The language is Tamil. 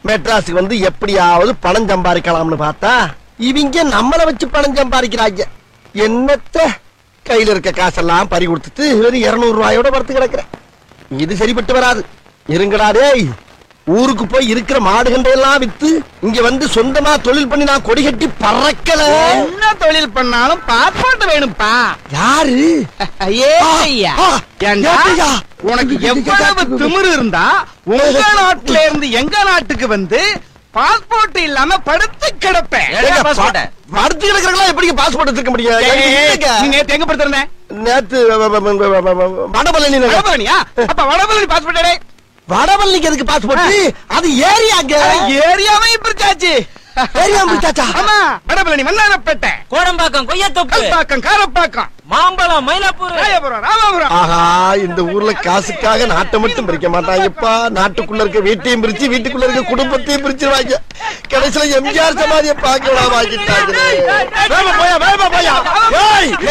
மெட்ராஸுக்கு வந்து எப்படியாவது பணம் சம்பாதிக்கலாம்னு பார்த்தா இவங்க நம்மள வச்சு பணம் சம்பாதிக்கிறாங்க என்னத்த கையில இருக்க காசெல்லாம் பறி கொடுத்துட்டு வெறும் இருநூறு ரூபாயோட படுத்து கிடக்குறேன் இது சரிப்பட்டு வராது இருங்கடா டேய் ஊருக்கு போய் இருக்கிற மாடுகண்டையெல்லாம் வித்து இங்க வந்து சொந்தமா தொழில் பண்ணி நான் கொடி கட்டி பறக்கல என்ன தொழில் பண்ணாலும் பாஸ்போர்ட் வேணும்ப்பா யாரு ஏய்யா ஆ, ஏண்டா, ஏய்யா. உனக்கு எவ்வளவு திமிரு இருந்தா உங்க நாட்டுல இருந்து எங்க நாட்டுக்கு வந்து பாஸ்போர்ட் இல்லாம படுத்து கிடப்பேன் ஏங்க, passport? ப- படுத்து கிடக்குறவங்களா எப்படி பாஸ்போர்ட் எடுத்துக்க முடியும் ஏய், எனக்கு ஏய், இல்லைங்க. நீ நேத்து எங்க படுத்திருந்த நேத்து வ- வ- வ- வ- வ- வ- வடபழனி நகர். வடபழனியா அப்ப வடபழனி பாஸ்போர்ட் வடபழனிக்கு எதுக்கு பாஸ்போர்ட் அது ஏரியாங்க ஏரியாவையும் பிரிச்சாச்சு ஏரியா பிரிச்சாச்சா? ஆமா வடபழனி வண்ணாரப்பேட்டை கோடம்பாக்கம் கொய்யாத்தோப்பு கல்பாக்கம் காரப்பாக்கம் மாம்பழம் மயிலாப்பூர் ராயபுரம் ராமபுரம் ஆஹா இந்த ஊர்ல காசுக்காக நாட்டை மட்டும் பிரிக்க மாட்டாங்கப்பா நாட்டுக்குள்ள இருக்க வீட்டையும் பிரிச்சு வீட்டுக்குள்ள இருக்க குடும்பத்தையும் பிரிச்சிருவாங்க கடைசியில எம்ஜிஆர் சமாதியை பார்க்கலாம் வாங்கிட்டாங்களே வேகமா போயா வேகமா போயா ஏய்